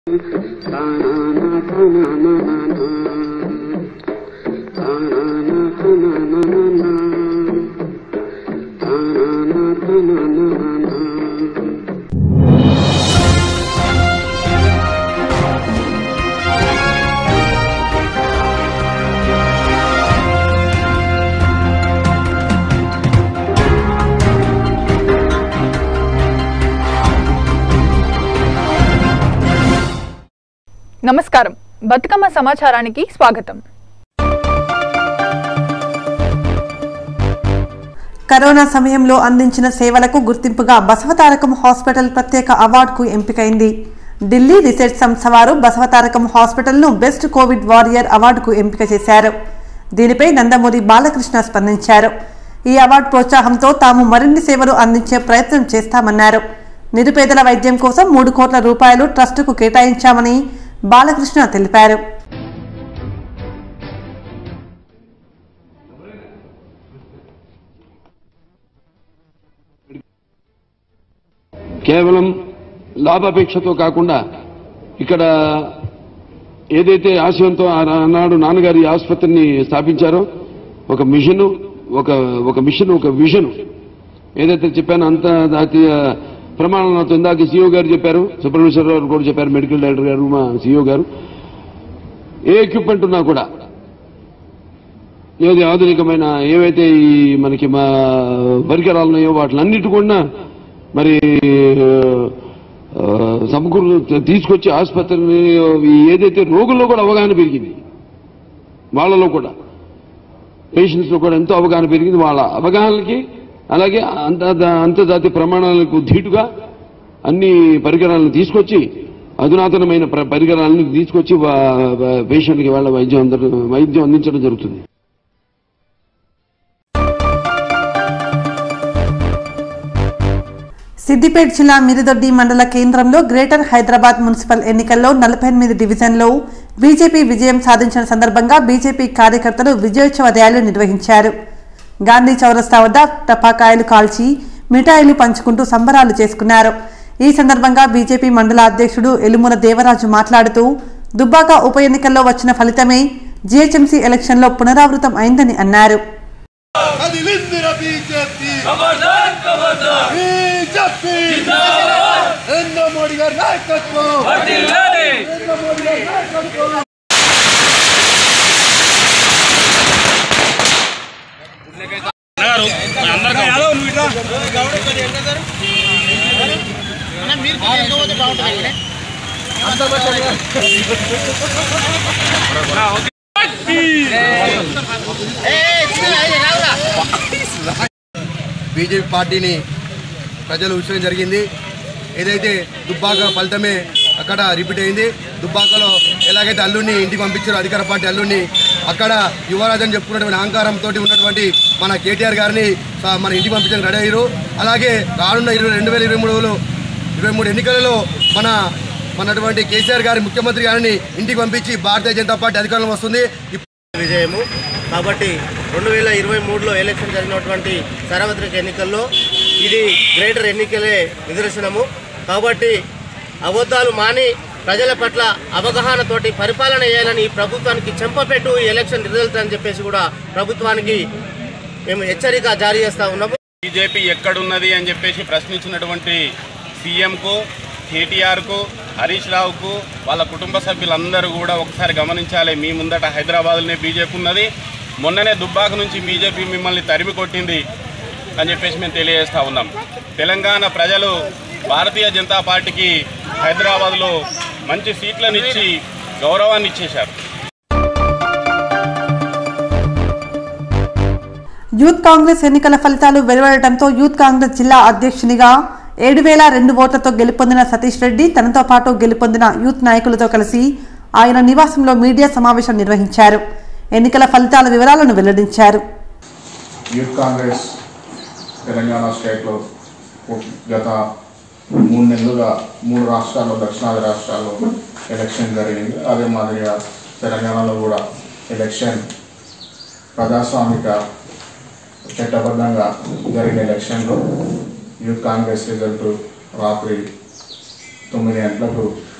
నమస్కారం బతుకమ్మ సమాచారానికి స్వాగతం కరోనా సమయంలో అందించిన సేవలకు గుర్తింపుగా బసవతారకం హాస్పిటల్ ప్రత్యేక అవార్డుకు ఎంపికైంది ఢిల్లీ రీసెర్చ్ సంస్థ వారు బసవతారకం హాస్పిటల్ను బెస్ట్ కోవిడ్ వారియర్ అవార్డుకు ఎంపిక చేశారు దీనిపై నందమూరి బాలకృష్ణ స్పందించారు ఈ అవార్డు ప్రోత్సాహంతో తాము మరిన్ని సేవలు అందించే ప్రయత్నం చేస్తామన్నారు నిరుపేదల వైద్యం కోసం మూడు కోట్ల రూపాయలు ట్రస్టుకు కేటాయించామని బాలకృష్ణ తెలిపారు కేవలం లాభాపేక్షతో కాకుండా ఇక్కడ ఏదైతే ఆశయంతో ఆ- ఆనాడు నాన్నగారి ఈ ఆసుపత్రిని స్థాపించారో ఒక మిషన్ ఒక ఒక మిషన్ ఒక విజన్ ఏదైతే చెప్పానో అంతర్జాతీయ ప్రమాణాలతో ఇందాక సీఓ గారు చెప్పారు సుబ్రహ్మణ్యేశ్వర గారు కూడా చెప్పారు మెడికల్ డైరెక్టర్ గారు మా సీఓ గారు ఏ ఎక్విప్మెంట్ ఉన్నా కూడా ఏది ఆధునికమైన ఏవైతే ఈ మనకి మా పరికరాలు ఉన్నాయో వాటిలన్నిటి కూడా మరి ఆ, సమకూరు తీసుకొచ్చి ఆసుపత్రిని ఈ ఏదైతే రోగుల్లో కూడా అవగాహన పెరిగింది వాళ్ళలో కూడా పేషెంట్స్ లో కూడా ఎంతో అవగాహన పెరిగింది వాళ్ళ అవగాహనకి అలాగే అంత అంతర్జాతీయ ప్రమాణాలకు ధీటుగా అన్ని పరికరాలను తీసుకొచ్చి అధునాతనమైన ప్ర- పరికరాలను తీసుకొచ్చి పేషెంట్కి వాళ్ళ వైద్యం అందడం వైద్యం అందించడం జరుగుతుంది సిద్దిపేట జిల్లా మిరిదొడ్డి మండల కేంద్రంలో గ్రేటర్ హైదరాబాద్ మున్సిపల్ ఎన్నికల్లో నలభై ఎనిమిది డివిజన్లో బీజేపీ విజయం సాధించిన సందర్భంగా బీజేపీ కార్యకర్తలు విజయోత్సవ ర్యాలీ నిర్వహించారు గాంధీ చౌరస్తా వద్ద టపాకాయలు కాల్చి మిఠాయిలు పంచుకుంటూ సంబరాలు చేసుకున్నారు ఈ సందర్భంగా బీజేపీ మండల అధ్యక్షుడు ఎలుముల దేవరాజు మాట్లాడుతూ దుబ్బాక ఉప ఎన్నికల్లో వచ్చిన ఫలితమే జీహెచ్ఎంసీ ఎలక్షన్లో పునరావృతం అయిందని అన్నారు కదిలిందిర బీజేపీ బీజేపీ నరేంద్ర మోడీ గారి నాయకత్వం నరేంద్ర మోడీ గారి నాయకత్వం బీజేపీ పార్టీని ప్రజలు ఉంచడం జరిగింది ఏదైతే దుబ్బాక ఫలితమే అక్కడ రిపీట్ అయింది దుబ్బాకలో ఎలాగైతే అల్లుడిని ఇంటికి పంపించారో అధికార పార్టీ అల్లుడిని అక్కడ యువరాజు అని చెప్పుకున్నటువంటి అహంకారంతో ఉన్నటువంటి మన కేటీఆర్ గారిని స- మన ఇంటికి పంపించడానికి రెడీ అయ్యారు అలాగే రానున్న ఇరవై రెండు వేల ఇరవై మూడులో ఇరవై మూడు ఎన్నికలలో మన మనటువంటి కేసీఆర్ గారి ముఖ్యమంత్రి గారిని ఇంటికి పంపించి భారతీయ జనతా పార్టీ అధికారంలో వస్తుంది ఇప్పుడు విజయము కాబట్టి రెండు వేల ఇరవై మూడులో ఎలక్షన్ జరిగినటువంటి సార్వత్రిక ఎన్నికల్లో ఇది గ్రేటర్ ఎన్నికలే నిదర్శనము కాబట్టి అబద్ధాలు మాని ప్రజల పట్ల అవగాహనతోటి పరిపాలన చేయాలని ఈ ప్రభుత్వానికి చెంపపెట్టు ఈ ఎలక్షన్ రిజల్ట్ అని చెప్పేసి కూడా ప్రభుత్వానికి మేము హెచ్చరిక జారీ చేస్తా ఉన్నాము బీజేపీ ఎక్కడున్నది అని చెప్పేసి ప్రశ్నించినటువంటి సీఎంకు కేటీఆర్కు హరీష్ రావుకు వాళ్ళ కుటుంబ సభ్యులందరూ కూడా ఒకసారి గమనించాలి మీ ముందట హైదరాబాద్లోనే బీజేపీ ఉన్నది మొన్ననే దుబ్బాక నుంచి బీజేపీ మిమ్మల్ని తరిమి కొట్టింది అని చెప్పేసి మేము తెలియజేస్తా ఉన్నాం తెలంగాణ ప్రజలు భారతీయ జనతా పార్టీకి హైదరాబాద్లో మంచి సీట్లను ఇచ్చి గౌరవాన్ని ఇచ్చేశారు యూత్ కాంగ్రెస్ ఎన్నికల ఫలితాలు వెలువడటంతో యూత్ కాంగ్రెస్ జిల్లా అధ్యక్షునిగా ఏడు వేల రెండు ఓట్లతో గెలుపొందిన సతీష్ రెడ్డి తనతో పాటు గెలుపొందిన యూత్ నాయకులతో కలిసి ఆయన నివాసంలో మీడియా సమావేశం నిర్వహించారు ఎన్నికల ఫలితాల వివరాలను వెల్లడించారు యూత్ కాంగ్రెస్ తెలంగాణ స్టేట్లో గత మూడు నెలలుగా మూడు రాష్ట్రాల్లో దక్షిణాది రాష్ట్రాల్లో ఎలక్షన్ జరిగింది అదే మాదిరిగా తెలంగాణలో కూడా ఎలక్షన్ ప్రజాస్వామిక చట్టబద్ధంగా జరిగిన ఎలక్షన్లో యూత్ కాంగ్రెస్ రిజల్ట్ రాత్రి తొమ్మిది గంటలకు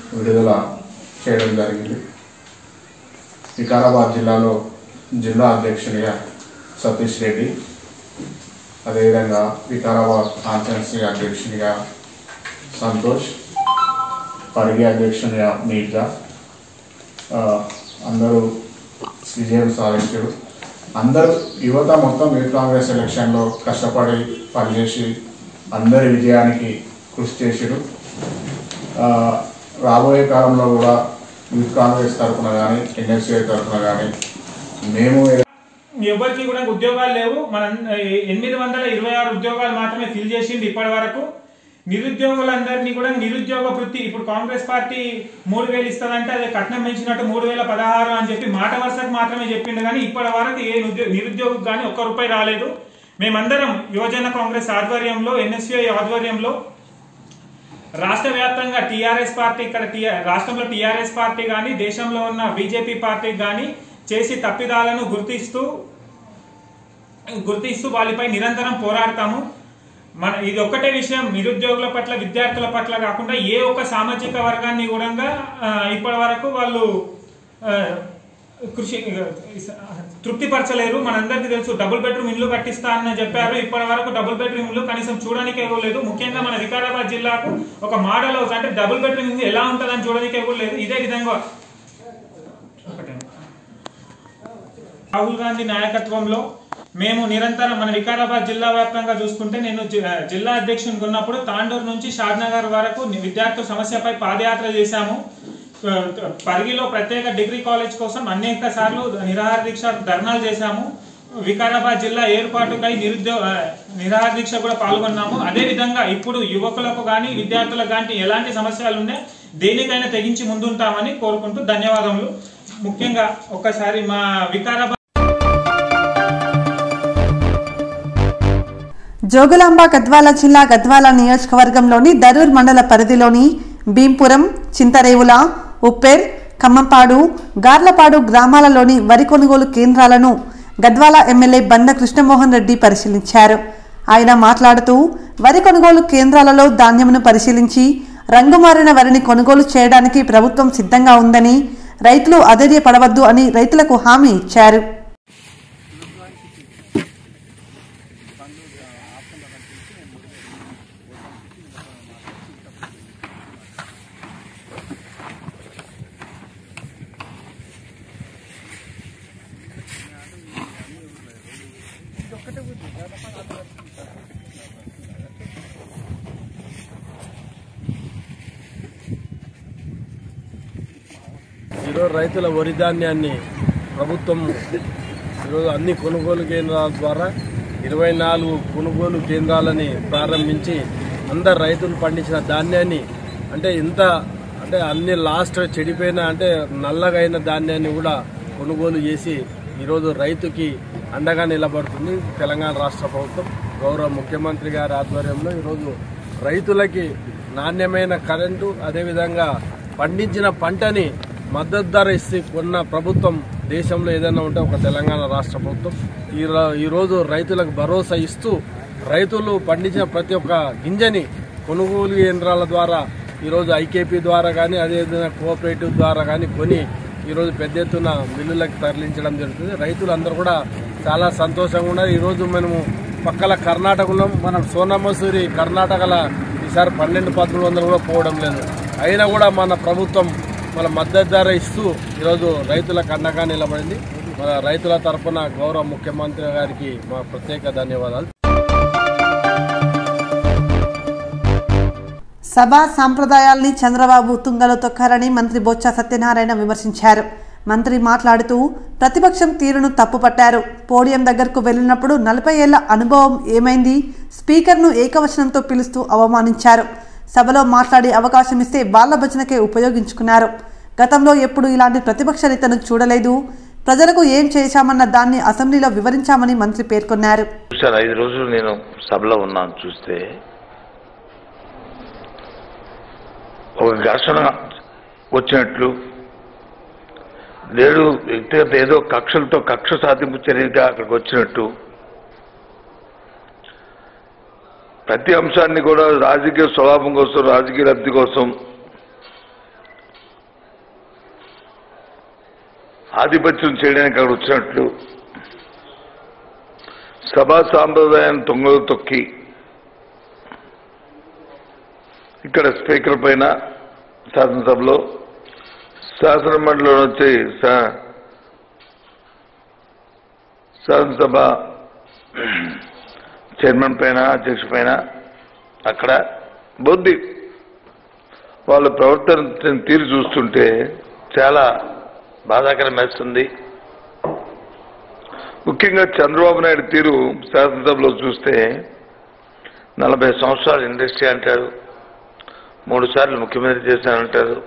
విడుదల చేయడం జరిగింది వికారాబాద్ జిల్లాలో జిల్లా అధ్యక్షునిగా సతీష్ రెడ్డి అదేవిధంగా వికారాబాద్ కాన్ఫరెన్సీ అధ్యక్షునిగా సంతోష్ పరిగి అధ్యక్షునిగా మీర్జా ఆ, అందరూ విజయం సాధించారు అందరూ యువత మొత్తం యూత్ కాంగ్రెస్ ఎలక్షన్లో కష్టపడి పనిచేసి అందరి విజయానికి కృషి చేసారు ఆ, రాబోయే కాలంలో కూడా యూత్ కాంగ్రెస్ తరఫున కానీ ఎన్ఎస్ఏ తరఫున కానీ మేము ఎవరికి కూడా ఉద్యోగాలు లేవు మన ఎనిమిది వందల ఇరవై ఆరు ఉద్యోగాలు మాత్రమే ఫిల్ చేసింది ఇప్పటి వరకు నిరుద్యోగులందరినీ కూడా నిరుద్యోగ వృత్తి ఇప్పుడు కాంగ్రెస్ పార్టీ మూడు వేలు ఇస్తుందంటే అదే కట్నం పెంచినట్టు మూడు వేల పదహారు అని చెప్పి మాట వరుసకు మాత్రమే చెప్పిండు కానీ ఇప్పటి వరకు ఏ నిరుద్యో- నిరుద్యోగికి కానీ ఒక్క రూపాయి రాలేదు మేమందరం యువజన కాంగ్రెస్ ఆధ్వర్యంలో ఎన్ఎస్యుఐ ఆధ్వర్యంలో రాష్ట్ర వ్యాప్తంగా టీఆర్ఎస్ పార్టీ ఇక్కడ టీ- రాష్ట్రంలో టీఆర్ఎస్ పార్టీ కానీ దేశంలో ఉన్న బీజేపీ పార్టీ కానీ చేసి తప్పిదాలను గుర్తిస్తూ గుర్తిస్తూ వాళ్ళపై నిరంతరం పోరాడతాము మన ఇది ఒక్కటే విషయం నిరుద్యోగుల పట్ల విద్యార్థుల పట్ల కాకుండా ఏ ఒక్క సామాజిక వర్గాన్ని కూడా ఇప్పటి వరకు వాళ్ళు ఆ, కృషి తృప్తిపరచలేరు మనందరికీ తెలుసు డబుల్ బెడ్రూమ్ ఇల్లు కట్టిస్తా అని చెప్పారు ఇప్పటి వరకు డబుల్ బెడ్రూమ్ ఇల్లు కనీసం చూడడానికి ఇవ్వలేదు ముఖ్యంగా మన వికారాబాద్ జిల్లాకు ఒక మోడల్ హౌస్ అంటే డబుల్ బెడ్రూమ్ ఇల్లు ఎలా ఉంటుందని చూడడానికి ఇవ్వలేదు ఇదే విధంగా రాహుల్ గాంధీ నాయకత్వంలో మేము నిరంతరం మన వికారాబాద్ జిల్లా వ్యాప్తంగా చూసుకుంటే నేను జి- జిల్లా అధ్యక్షునికి ఉన్నప్పుడు తాండూరు నుంచి షాద్నగర్ వరకు విద్యార్థుల సమస్యపై పాదయాత్ర చేశాము ఆ, పరిగిలో ప్రత్యేక డిగ్రీ కాలేజ్ కోసం అనేక సార్లు నిరాహార దీక్ష ధర్నాలు చేశాము వికారాబాద్ జిల్లా ఏర్పాటుకై నిరుద్యోగ ఆ, నిరాహార దీక్ష కూడా పాల్గొన్నాము అదే విధంగా ఇప్పుడు యువకులకు కానీ విద్యార్థులకు కానీ ఎలాంటి సమస్యలు ఉన్నాయి దేనికైనా తెగించి ముందుంటామని కోరుకుంటూ ధన్యవాదములు ముఖ్యంగా ఒక్కసారి మా వికారాబాద్ జోగులాంబ గద్వాల జిల్లా గద్వాల నియోజకవర్గంలోని దరూర్ మండల పరిధిలోని భీంపురం చింతరేవుల ఉప్పెర్ ఖమ్మంపాడు గార్లపాడు గ్రామాలలోని వరి కొనుగోలు కేంద్రాలను గద్వాల ఎమ్మెల్యే బండ కృష్ణమోహన్ రెడ్డి పరిశీలించారు ఆయన మాట్లాడుతూ వరి కొనుగోలు కేంద్రాలలో ధాన్యమును పరిశీలించి రంగుమారిన వరిని కొనుగోలు చేయడానికి ప్రభుత్వం సిద్ధంగా ఉందని రైతులు అధైర్యపడవద్దు అని రైతులకు హామీ ఇచ్చారు ఈరోజు రైతుల వరి ధాన్యాన్ని ప్రభుత్వం ఈరోజు అన్ని కొనుగోలు కేంద్రాల ద్వారా ఇరవై నాలుగు కొనుగోలు కేంద్రాలని ప్రారంభించి అందరు రైతులు పండించిన ధాన్యాన్ని అంటే ఇంత అంటే అన్ని లాస్ట్ చెడిపోయిన అంటే నల్లగా అయిన ధాన్యాన్ని కూడా కొనుగోలు చేసి ఈరోజు రైతుకి అండగా నిలబడుతుంది తెలంగాణ రాష్ట్ర ప్రభుత్వం గౌరవ ముఖ్యమంత్రి గారి ఆధ్వర్యంలో ఈరోజు రైతులకి నాణ్యమైన కరెంటు అదేవిధంగా పండించిన పంటని మద్దతు ధర ఇస్తే కొన్న ప్రభుత్వం దేశంలో ఏదైనా ఉంటే ఒక తెలంగాణ రాష్ట్ర ప్రభుత్వం ఈ ర- ఈరోజు రైతులకు భరోసా ఇస్తూ రైతులు పండించిన ప్రతి ఒక్క గింజని కొనుగోలు కేంద్రాల ద్వారా ఈరోజు ఐకేపీ ద్వారా కానీ అదేవిధంగా కోఆపరేటివ్ ద్వారా కానీ కొని ఈరోజు పెద్ద ఎత్తున మిల్లులకు తరలించడం జరుగుతుంది రైతులందరూ కూడా చాలా సంతోషంగా ఉన్నారు ఈరోజు మనము పక్కల కర్ణాటక ఉన్నాం మనం సోనామసూరి కర్ణాటకల ఈసారి పన్నెండు పదమూడు వందలు కూడా పోవడం లేదు అయినా కూడా మన ప్రభుత్వం మన మద్దతు ధర ఇస్తూ ఈరోజు రైతులకు అండగా నిలబడింది మన రైతుల తరపున గౌరవ ముఖ్యమంత్రి గారికి మా ప్రత్యేక ధన్యవాదాలు సభా సాంప్రదాయాల్ని చంద్రబాబు తుంగలో తొక్కారని మంత్రి బొత్స సత్యనారాయణ విమర్శించారు మంత్రి మాట్లాడుతూ ప్రతిపక్షం తీరును తప్పుపట్టారు పోడియం దగ్గరకు వెళ్ళినప్పుడు నలభై ఏళ్ల అనుభవం ఏమైంది స్పీకర్ను ఏకవచనంతో పిలుస్తూ అవమానించారు సభలో మాట్లాడే అవకాశం ఇస్తే బాల భజనకే ఉపయోగించుకున్నారు గతంలో ఎప్పుడు ఇలాంటి ప్రతిపక్ష నేతను చూడలేదు ప్రజలకు ఏం చేశామన్న దాన్ని అసెంబ్లీలో వివరించామని మంత్రి పేర్కొన్నారు సార్ ఐదు రోజులు నేను సభలో ఉన్నాను చూస్తే ఒక ఘర్షణ వచ్చినట్లు లేడు వ్యక్తిగత ఏదో కక్షలతో కక్ష సాధింపు చర్యగా అక్కడికి వచ్చినట్టు ప్రతి అంశాన్ని కూడా రాజకీయ స్వభావం కోసం రాజకీయ లబ్ధి కోసం ఆధిపత్యం చేయడానికి అక్కడ వచ్చినట్లు సభా సాంప్రదాయాన్ని తొంగలు తొక్కి ఇక్కడ స్పీకర్ పైన శాసనసభలో శాసన మండలిలో వచ్చి శా- శాసనసభ చైర్మన్ పైన అధ్యక్ష పైన అక్కడ బుద్ధి వాళ్ళ ప్రవర్తన తీరు చూస్తుంటే చాలా బాధాకరం వేస్తుంది ముఖ్యంగా చంద్రబాబు నాయుడు తీరు శాసనసభలో చూస్తే నలభై సంవత్సరాలు ఇండస్ట్రీ అంటారు మూడు సార్లు ముఖ్యమంత్రి చేశానంటారు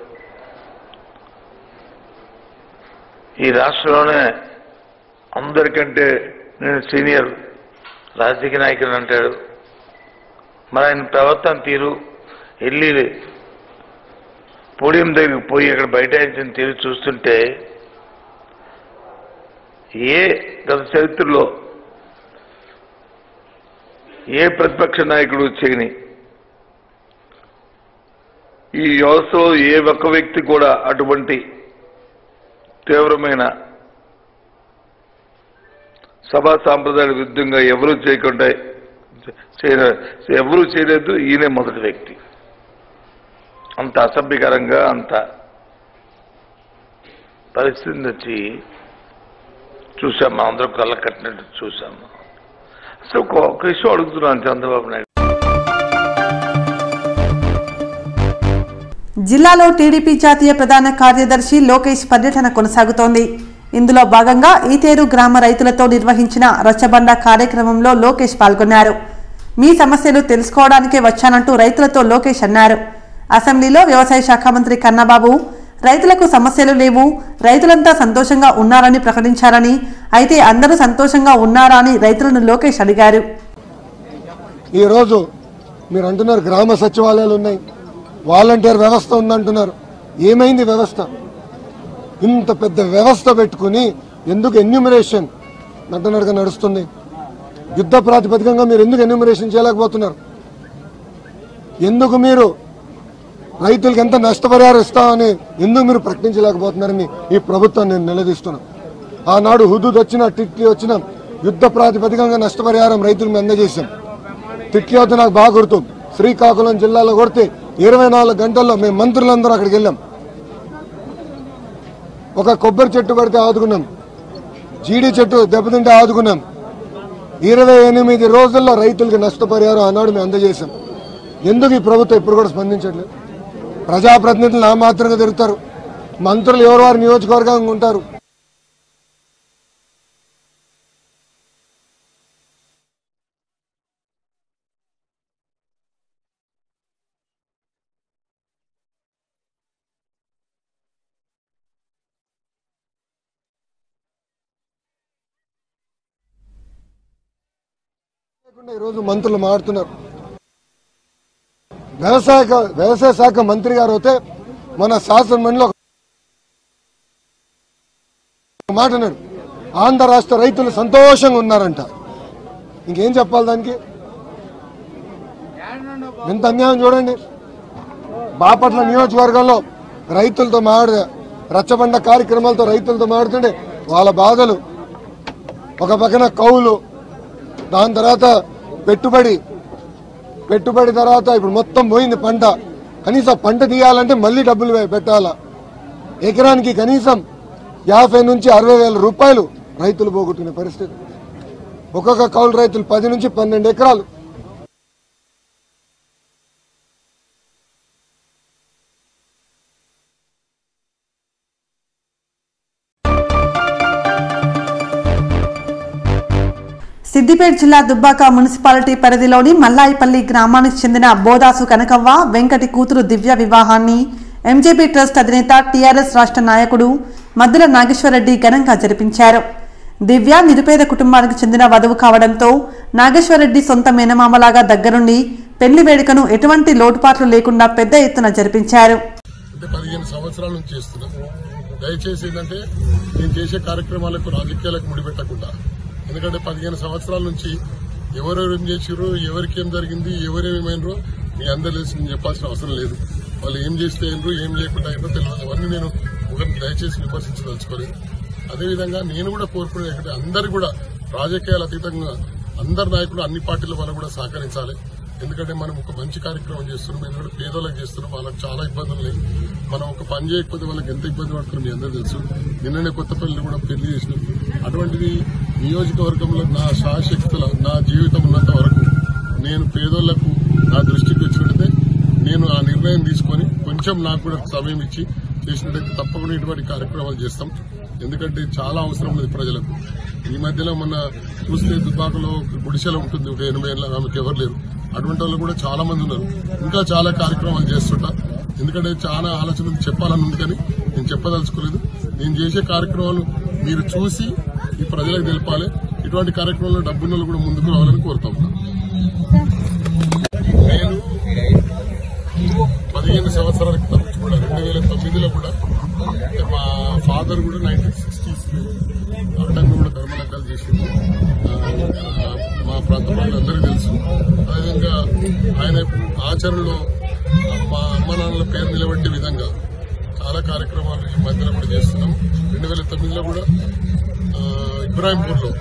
ఈ రాష్ట్రంలోనే అందరికంటే నేను సీనియర్ రాజకీయ నాయకుడు అంటాడు మరి ఆయన ప్రవర్తన తీరు వెళ్ళి పోడియం దగ్గరికి పోయి అక్కడ బైఠాయించిన తీరు చూస్తుంటే ఏ గత చరిత్రలో ఏ ప్రతిపక్ష నాయకుడు చేయని ఈ వ్యవస్థలో ఏ ఒక్క వ్యక్తి కూడా అటువంటి తీవ్రమైన సభా సాంప్రదాయాల విరుద్ధంగా ఎవరూ చేయకుండా చేయలే ఎవరూ చేయలేదు ఈయనే మొదటి వ్యక్తి అంత అసభ్యకరంగా అంత పరిస్థితిని వచ్చి చూసాం మా అందరం కళ్ళ కట్టినట్టు చూసాము అసలు ఒక ఒక విషయం అడుగుతున్నాను చంద్రబాబు నాయుడు జిల్లాలో టీడీపీ జాతీయ ప్రధాన కార్యదర్శి లోకేష్ పర్యటన కొనసాగుతోంది ఇందులో భాగంగా ఈతేరు గ్రామ రైతులతో నిర్వహించిన రచ్చబండ కార్యక్రమంలో లోకేష్ పాల్గొన్నారు మీ సమస్యలు తెలుసుకోవడానికే వచ్చానంటూ రైతులతో లోకేష్ అన్నారు అసెంబ్లీలో వ్యవసాయ శాఖ మంత్రి కన్నబాబు రైతులకు సమస్యలు లేవు రైతులంతా సంతోషంగా ఉన్నారని ప్రకటించారని అయితే అందరూ సంతోషంగా ఉన్నారా అని రైతులను లోకేష్ అడిగారు ఈరోజు మీరు అంటున్నారు గ్రామ సచివాలయాలు ఉన్నాయి వాలంటీర్ వ్యవస్థ ఉందంటున్నారు ఏమైంది వ్యవస్థ ఇంత పెద్ద వ్యవస్థ పెట్టుకుని ఎందుకు ఎన్యూమరేషన్ నట్టనడక నడుస్తుంది యుద్ధ ప్రాతిపదికంగా మీరు ఎందుకు ఎన్యూమరేషన్ చేయలేకపోతున్నారు ఎందుకు మీరు రైతులకు ఎంత నష్టపరిహారం ఇస్తామని ఎందుకు మీరు ప్రకటించలేకపోతున్నారని ఈ ప్రభుత్వాన్ని నేను నిలదీస్తున్నాను ఆనాడు హుదూద్ వచ్చిన టిట్లీ వచ్చిన యుద్ధ ప్రాతిపదికంగా నష్టపరిహారం రైతులకు మేము అందజేశాం తిట్లీ వద్ద నాకు బాగా గుర్తు శ్రీకాకుళం జిల్లాలో కొడితే ఇరవై నాలుగు గంటల్లో మేము మంత్రులందరూ అక్కడికి వెళ్ళాం ఒక కొబ్బరి చెట్టు పడితే ఆదుకున్నాం జీడి చెట్టు దెబ్బతింటే ఆదుకున్నాం ఇరవై ఎనిమిది రోజుల్లో రైతులకి నష్టపరిహారం ఆనాడు మేము అందజేశాం ఎందుకు ఈ ప్రభుత్వం ఇప్పుడు కూడా స్పందించట్లేదు ప్రజాప్రతినిధులు నా మాత్రంగా తిరుగుతారు మంత్రులు ఎవరు వారి నియోజకవర్గంగా ఉంటారు లేకుండా ఈరోజు మంత్రులు మాట్లాడుతున్నారు వ్యవసాయ వ్యవసాయ శాఖ మంత్రి గారు అయితే మన శాసన మండలిలో ఒక మాట అన్నాడు ఆంధ్ర రాష్ట్ర రైతులు సంతోషంగా ఉన్నారంట ఇంకేం చెప్పాలి దానికి ఎంత అన్యాయం చూడండి బాపట్ల నియోజకవర్గంలో రైతులతో మాట్లాడే రచ్చబండ కార్యక్రమాలతో రైతులతో మాట్లాడుతుంటే వాళ్ళ బాధలు ఒక పక్కన కౌలు దాని తర్వాత పెట్టుబడి పెట్టుబడి తర్వాత ఇప్పుడు మొత్తం పోయింది పంట కనీసం పంట తీయాలంటే మళ్ళీ డబ్బులు వే- పెట్టాలా ఎకరానికి కనీసం యాభై నుంచి అరవై వేల రూపాయలు రైతులు పోగొట్టుకునే పరిస్థితి ఒక్కొక్క కౌలు రైతులు పది నుంచి పన్నెండు ఎకరాలు సిద్దిపేట జిల్లా దుబ్బాక మున్సిపాలిటీ పరిధిలోని మల్లాయిపల్లి గ్రామానికి చెందిన బోదాసు కనకవ్వ వెంకటి కూతురు దివ్య వివాహాన్ని ఎంజేపీ ట్రస్ట్ అధినేత టీఆర్ఎస్ రాష్ట్ర నాయకుడు మద్దుల నాగేశ్వరరెడ్డి ఘనంగా జరిపించారు దివ్య నిరుపేద కుటుంబానికి చెందిన వధువు కావడంతో నాగేశ్వరరెడ్డి సొంత మేనమామలాగా దగ్గరుండి పెళ్లి వేడుకను ఎటువంటి లోటుపాట్లు లేకుండా పెద్ద ఎత్తున జరిపించారు అంటే పదిహేను సంవత్సరాల నుంచి చేస్తున్నాం దయచేసి ఏంటంటే నేను చేసే కార్యక్రమాలకు రాజకీయాలకు ముడిపెట్టకుండా ఎందుకంటే పదిహేను సంవత్సరాల నుంచి ఎవరెవరు ఏం చేసిర్రు ఎవరికి ఏం జరిగింది ఎవరేమైనరో మీ అందరూ తెలిసి నేను చెప్పాల్సిన అవసరం లేదు వాళ్ళు ఏం చేస్తే అయినరు ఏం చేయకుండా అయినరో తెలియదు అవన్నీ నేను ఒకరిని దయచేసి విమర్శించదలుచుకోలేదు అదేవిధంగా నేను కూడా కోరుకునేది ఏంటంటే అందరు కూడా రాజకీయాల అతీతంగా అందరు నాయకులు అన్ని పార్టీల వాళ్ళు కూడా సహకరించాలి ఎందుకంటే మనం ఒక మంచి కార్యక్రమం చేస్తున్నాం ఎందుకంటే పేదలకు చేస్తున్నాం వాళ్ళకి చాలా ఇబ్బందులు లేవు మనం ఒక పని చేయకపోతే వాళ్ళకి ఎంత ఇబ్బంది పడుతున్నాం మీ అందరూ తెలుసు నిన్ననే కొత్తపల్లి కూడా పెళ్లి చేసినాం అటువంటిది నియోజకవర్గంలో నా శాశక్తుల నా జీవితం ఉన్నంత వరకు నేను పేదోళ్లకు నా దృష్టికి వచ్చినట్టయితే నేను ఆ నిర్ణయం తీసుకొని కొంచెం నాకు కూడా సమయం ఇచ్చి చేసినట్టయితే తప్పకుండా ఇటువంటి కార్యక్రమాలు చేస్తాం ఎందుకంటే చాలా అవసరం ఉంది ప్రజలకు ఈ మధ్యలో మొన్న చూస్తే దుబ్బాకలో గుడిసెల ఉంటుంది ఒక ఎనభై ఏళ్ళ ఆమెకు ఎవరు లేరు అటువంటి వాళ్ళు కూడా చాలా మంది ఉన్నారు ఇంకా చాలా కార్యక్రమాలు చేస్తుంటా ఎందుకంటే చాలా ఆలోచన చెప్పాలని ఉంది కానీ నేను చెప్పదలుచుకోలేదు నేను చేసే కార్యక్రమాలు మీరు చూసి ఈ ప్రజలకు తెలపాలి ఇటువంటి కార్యక్రమాల్లో డబ్బున్న వాళ్ళు కూడా ముందుకు రావాలని కోరుతా ఉన్నాను నేను పదిహేను సంవత్సరాల క్రితం నుంచి కూడా రెండు వేల తొమ్మిదిలో కూడా మా ఫాదర్ కూడా నైన్టీన్ సిక్స్టీస్ అడ్డంగా కూడా ధర్మలగ్గాలు చేసింది ఆ, మా ప్రాంత ప్రజలందరికీ తెలుసు అదేవిధంగా ఆయన ఆచరణలో మా అమ్మ నాన్నల పేరు నిలబెట్టే విధంగా చాలా కార్యక్రమాలు ఈ మధ్యలో కూడా చేస్తున్నాం రెండు వేల తొమ్మిదిలో కూడా ఆ, ఇబ్రాహింపూర్లో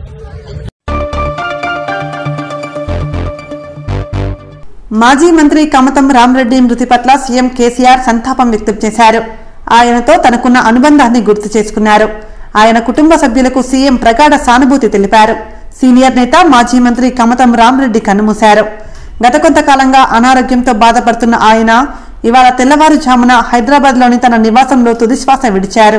మాజీ మంత్రి కమతం రామరెడ్డి మృతి పట్ల సీఎం కేసీఆర్ సంతాపం వ్యక్తం చేశారు ఆయనతో తనకున్న అనుబంధాన్ని గుర్తు చేసుకున్నారు ఆయన కుటుంబ సభ్యులకు సీఎం ప్రగాఢ సానుభూతి తెలిపారు సీనియర్ నేత మాజీ మంత్రి కమతం రామరెడ్డి కన్నుమూశారు గత కొంతకాలంగా అనారోగ్యంతో బాధపడుతున్న ఆయన ఇవాళ తెల్లవారుజామున హైదరాబాద్లోని తన నివాసంలో తుదిశ్వాస విడిచారు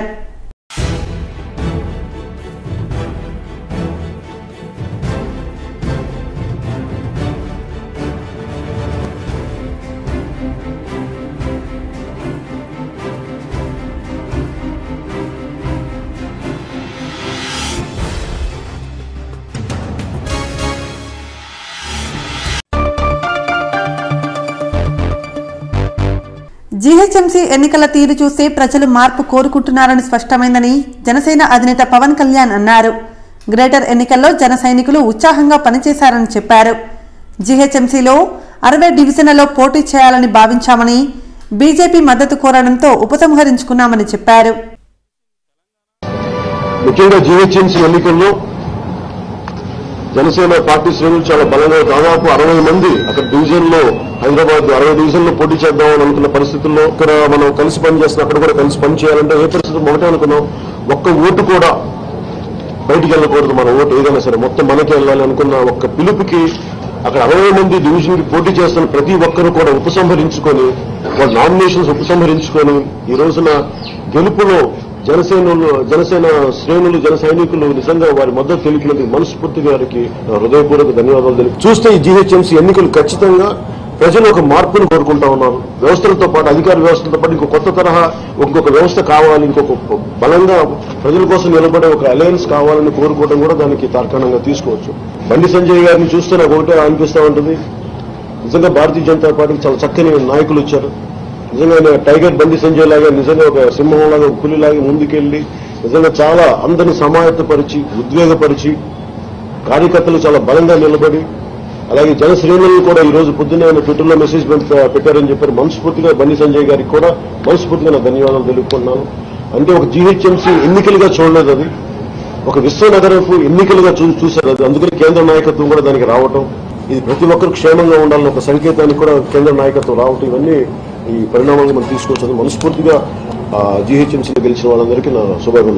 జీహెచ్ఎంసీ ఎన్నికల తీరు చూసి ప్రజలు మార్పు కోరుకుంటున్నారని స్పష్టమైందని జనసేన అధినేత పవన్ కళ్యాణ్ అన్నారు గ్రేటర్ ఎన్నికల్లో జన సైనికులు ఉత్సాహంగా పనిచేశారని చెప్పారు జీహెచ్ఎంసీలో అరవై డివిజన్లలో పోటీ చేయాలని భావించామని బీజేపీ మద్దతు కోరడంతో ఉపసంహరించుకున్నామని చెప్పారు ముఖ్యంగా జీహెచ్ఎంసీ ఎన్నికల్లో జనసేన పార్టీ శ్రేణులు చాలా బలంగా దాదాపు అరవై మంది అక్కడ డివిజన్ లో హైదరాబాద్ అరవై డివిజన్ లో పోటీ చేద్దామని అనుకున్న పరిస్థితుల్లో ఇక్కడ మనం కలిసి పనిచేస్తున్నాం అక్కడ కూడా కలిసి పని చేయాలంటే ఏ పరిస్థితి ఒకటే అనుకున్నాం ఒక్క ఓటు కూడా బయటికి వెళ్ళకూడదు మన ఓటు ఏదైనా సరే మొత్తం మనకి వెళ్ళాలి అనుకున్న ఒక్క పిలుపుకి అక్కడ అరవై మంది డివిజన్ కి పోటీ చేస్తున్న ప్రతి ఒక్కరు కూడా ఉపసంహరించుకొని వాళ్ళ నామినేషన్స్ ఉపసంహరించుకొని ఈ రోజున గెలుపులో జనసేనలు జనసేన శ్రేణులు జన సైనికులు నిజంగా వారి మద్దతు తెలిపినందుకు మనస్ఫూర్తిగా వారికి నా హృదయపూర్వక ధన్యవాదాలు తెలుపు చూస్తే ఈ జీహెచ్ఎంసీ ఎన్నికలు ఖచ్చితంగా ప్రజలు ఒక మార్పును కోరుకుంటా ఉన్నారు వ్యవస్థలతో పాటు అధికార వ్యవస్థలతో పాటు ఇంకో కొత్త తరహా ఇంకొక వ్యవస్థ కావాలి ఇంకొక బలంగా ప్రజల కోసం నిలబడే ఒక అలయన్స్ కావాలని కోరుకోవడం కూడా దానికి తార్కాణంగా తీసుకోవచ్చు బండి సంజయ్ గారిని చూస్తే నాకు ఒకటే అనిపిస్తా ఉంటుంది నిజంగా భారతీయ జనతా పార్టీకి చాలా చక్కని నాయకులు వచ్చారు నిజంగా ఆయన టైగర్ బండి సంజయ్ లాగా నిజంగా ఒక సింహంలాగా ఒక పులిలాగా ముందుకెళ్లి నిజంగా చాలా అందరిని సమాయత్తపరిచి ఉద్వేగపరిచి కార్యకర్తలు చాలా బలంగా నిలబడి అలాగే జన శ్రేణులను కూడా ఈ రోజు పొద్దున్నే ఆయన ట్విట్టర్లో మెసేజ్ పెట్- పెట్టారని చెప్పారు మనస్ఫూర్తిగా బండి సంజయ్ గారికి కూడా మనస్ఫూర్తిగా నా ధన్యవాదాలు తెలుపుకున్నాను అంటే ఒక జీహెచ్ఎంసీ ఎన్నికలుగా చూడలేదు అది ఒక విశ్వనగరపు ఎన్నికలుగా చూ చూశారు అది అందుకని కేంద్ర నాయకత్వం కూడా దానికి రావటం ఇది ప్రతి ఒక్కరు క్షేమంగా ఉండాలని ఒక సంకేతానికి కూడా కేంద్ర నాయకత్వం రావటం ఇవన్నీ ఈ పరిణామాలను మనం తీసుకొచ్చారు మనస్ఫూర్తిగా జీహెచ్ఎంసీలో గెలిచిన వాళ్ళందరికీ నా శుభాకాంక్షలు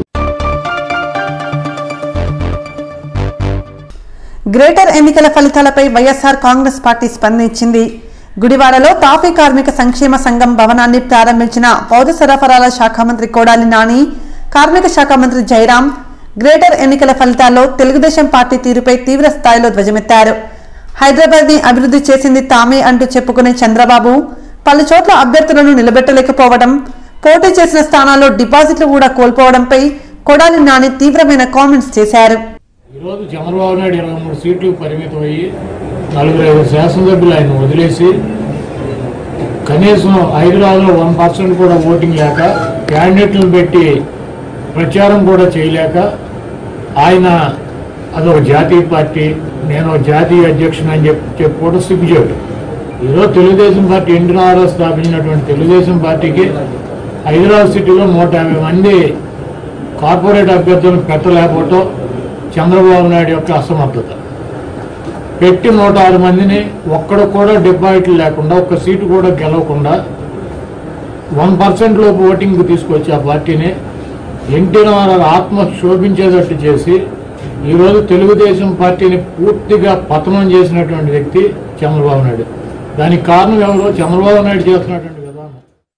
గ్రేటర్ ఎన్నికల ఫలితాలపై వైఎస్ఆర్ కాంగ్రెస్ పార్టీ స్పందించింది గుడివాడలో తాఫీ కార్మిక సంక్షేమ సంఘం భవనాన్ని ప్రారంభించిన పౌర సరఫరాల శాఖ మంత్రి కోడాలి నాని కార్మిక శాఖ మంత్రి జయరాం గ్రేటర్ ఎన్నికల ఫలితాల్లో తెలుగుదేశం పార్టీ తీరుపై తీవ్ర స్థాయిలో ధ్వజమెత్తారు హైదరాబాద్ ని అభివృద్ధి చేసింది తామే అంటూ చెప్పుకునే చంద్రబాబు పలు చోట్ల అభ్యర్థులను నిలబెట్టలేకపోవడం పోటీ చేసిన స్థానాల్లో డిపాజిట్లు కూడా కోల్పోవడంపై కొడాలి నాని తీవ్రమైన కామెంట్స్ చేశారు ఈరోజు చంద్రబాబు నాయుడు ఇరవై మూడు సీట్లు పరిమితం అయ్యి నలుగురు ఐదు శాసనసభ్యులు ఆయన వదిలేసి కనీసం హైదరాబాద్లో వన్ పర్సెంట్ కూడా ఓటింగ్ లేక క్యాండిడేట్లను పెట్టి ప్రచారం కూడా చేయలేక ఆయన అదొక జాతీయ పార్టీ నేను ఒక జాతీయ అధ్యక్షుని అని చెప్పి చెప్పుకోవడం సిగ్గుచేటు ఈరోజు తెలుగుదేశం పార్టీ ఎన్టీఆర్ఓ స్థాపించినటువంటి తెలుగుదేశం పార్టీకి హైదరాబాద్ సిటీలో నూట యాభై మంది కార్పొరేట్ అభ్యర్థులను పెట్టలేకపోవటం చంద్రబాబు నాయుడు యొక్క అసమర్థత పెట్టి నూట ఆరు మందిని ఒక్కడ కూడా డిపాజిట్లు లేకుండా ఒక్క సీటు కూడా గెలవకుండా వన్ పర్సెంట్ లోపు ఓటింగ్ తీసుకొచ్చి ఆ పార్టీని ఎన్టీ రామారావు ఆత్మ శోభించేటట్టు చేసి ఈరోజు తెలుగుదేశం పార్టీని పూర్తిగా పతనం చేసినటువంటి వ్యక్తి చంద్రబాబు నాయుడు దానికి కారణం ఎవరో చంద్రబాబు నాయుడు చేస్తున్నటువంటి విధానం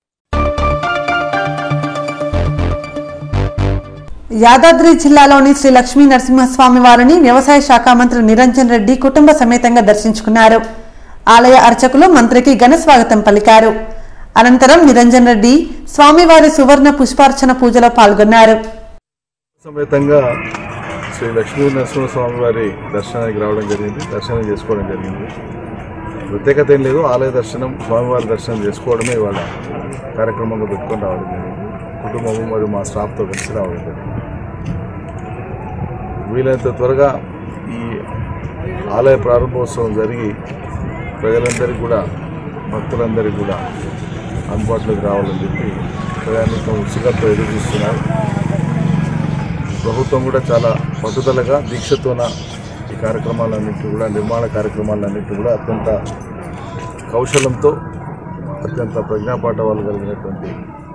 యాదాద్రి జిల్లాలోని శ్రీ లక్ష్మీ నరసింహస్వామి వారిని వ్యవసాయ శాఖ మంత్రి నిరంజన్ రెడ్డి కుటుంబ సమేతంగా దర్శించుకున్నారు ఆలయ అర్చకులు మంత్రికి ఘన స్వాగతం పలికారు అనంతరం నిరంజన్ రెడ్డి స్వామివారి సువర్ణ పుష్పార్చన పూజలో పాల్గొన్నారు సమేతంగా శ్రీ లక్ష్మీ నరసింహస్వామి వారి దర్శనానికి రావడం జరిగింది దర్శనం చేసుకోవడం జరిగింది ప్రత్యేకత ఏం లేదు ఆలయ దర్శనం స్వామివారి దర్శనం చేసుకోవడమే ఇవాళ కార్యక్రమంగా పెట్టుకొని రావడం జరిగింది కుటుంబము మరియు మా స్టాఫ్తో కలిసి రావడం జరిగింది వీలైనంత త్వరగా ఈ ఆలయ ప్రారంభోత్సవం జరిగి ప్రజలందరికీ కూడా భక్తులందరికీ కూడా అందుబాటులోకి రావాలని చెప్పి ప్రయాణికం ఉత్సుకతతో ఎదురు చూస్తున్నారు ప్రభుత్వం కూడా చాలా పట్టుదలగా దీక్షతోన ఈ కార్యక్రమాలన్నింటి కూడా నిర్మాణ కార్యక్రమాలన్నింటి కూడా అత్యంత కౌశలంతో అత్యంత ప్రజ్ఞాపాఠవాలు కలిగినటువంటి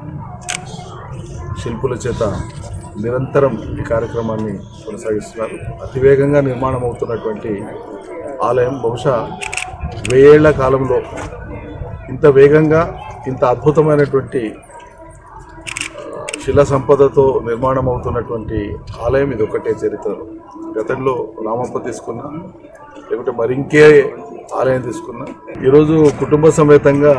శిల్పుల చేత నిరంతరం ఈ కార్యక్రమాన్ని కొనసాగిస్తున్నారు అతివేగంగా నిర్మాణం అవుతున్నటువంటి ఆలయం బహుశా వెయ్యేళ్ల కాలంలో ఇంత వేగంగా ఇంత అద్భుతమైనటువంటి శిలా సంపదతో నిర్మాణం అవుతున్నటువంటి ఆలయం ఇది ఒకటే చరిత్రలో గతంలో రామప్ప తీసుకున్నా లేకుంటే మరి ఇంకే ఆలయం తీసుకున్నా ఈరోజు కుటుంబ సమేతంగా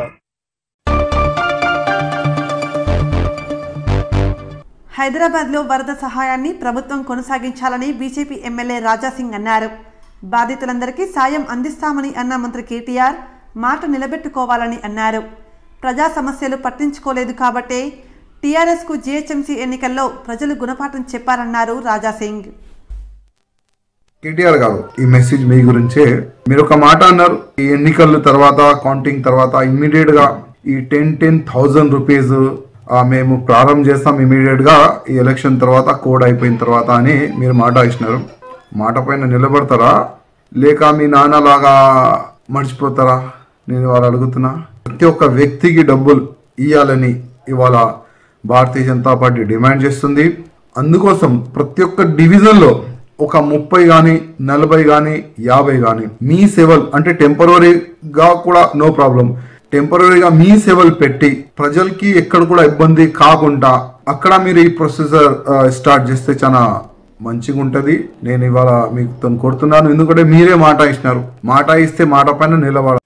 హైదరాబాద్ లో వరద సహాయాన్ని ప్రభుత్వం కొనసాగించాలని బీజేపీ ఎమ్మెల్యే రాజాసింగ్ అన్నారు బాధితులందరికీ సాయం అందిస్తామని అన్న మంత్రి కేటీఆర్ మాట నిలబెట్టుకోవాలని అన్నారు ప్రజా సమస్యలు పట్టించుకోలేదు కాబట్టే టీఆర్ఎస్ కు జీహెచ్ఎంసీ ఎన్నికల్లో ప్రజలు గుణపాఠం చెప్పారన్నారు రాజాసింగ్ కేటీఆర్ గారు ఈ మెసేజ్ మీ గురించే మీరు ఒక మాట అన్నారు ఈ ఎన్నికల తర్వాత కౌంటింగ్ తర్వాత ఇమ్మీడియట్ గా ఈ టెన్ టెన్ థౌజండ్ రూపీస్ మేము ప్రారంభం చేస్తాం ఇమీడియట్ గా ఈ ఎలక్షన్ తర్వాత కోడ్ అయిపోయిన తర్వాత అని మీరు మాట ఇచ్చినారు మాట పైన నిలబడతారా లేక మీ నాన్నలాగా మర్చిపోతారా నేను వాళ్ళు అడుగుతున్నా ప్రతి ఒక్క వ్యక్తికి డబ్బులు ఇవ్వాలని ఇవాళ భారతీయ జనతా పార్టీ డిమాండ్ చేస్తుంది అందుకోసం ప్రతి ఒక్క డివిజన్లో ఒక ముప్పై కానీ నలభై కానీ యాభై కానీ మీ సేవలు అంటే టెంపరీగా కూడా నో ప్రాబ్లం టెంపరీగా మీ సేవలు పెట్టి ప్రజలకి ఎక్కడ కూడా ఇబ్బంది కాకుండా అక్కడ మీరు ఈ ప్రొసెసర్ స్టార్ట్ చేస్తే చాలా మంచిగా ఉంటుంది నేను ఇవాళ మీకు కోరుతున్నాను ఎందుకంటే మీరే మాట ఇచ్చినారు మాట ఇస్తే మాట పైన నిలబడాలి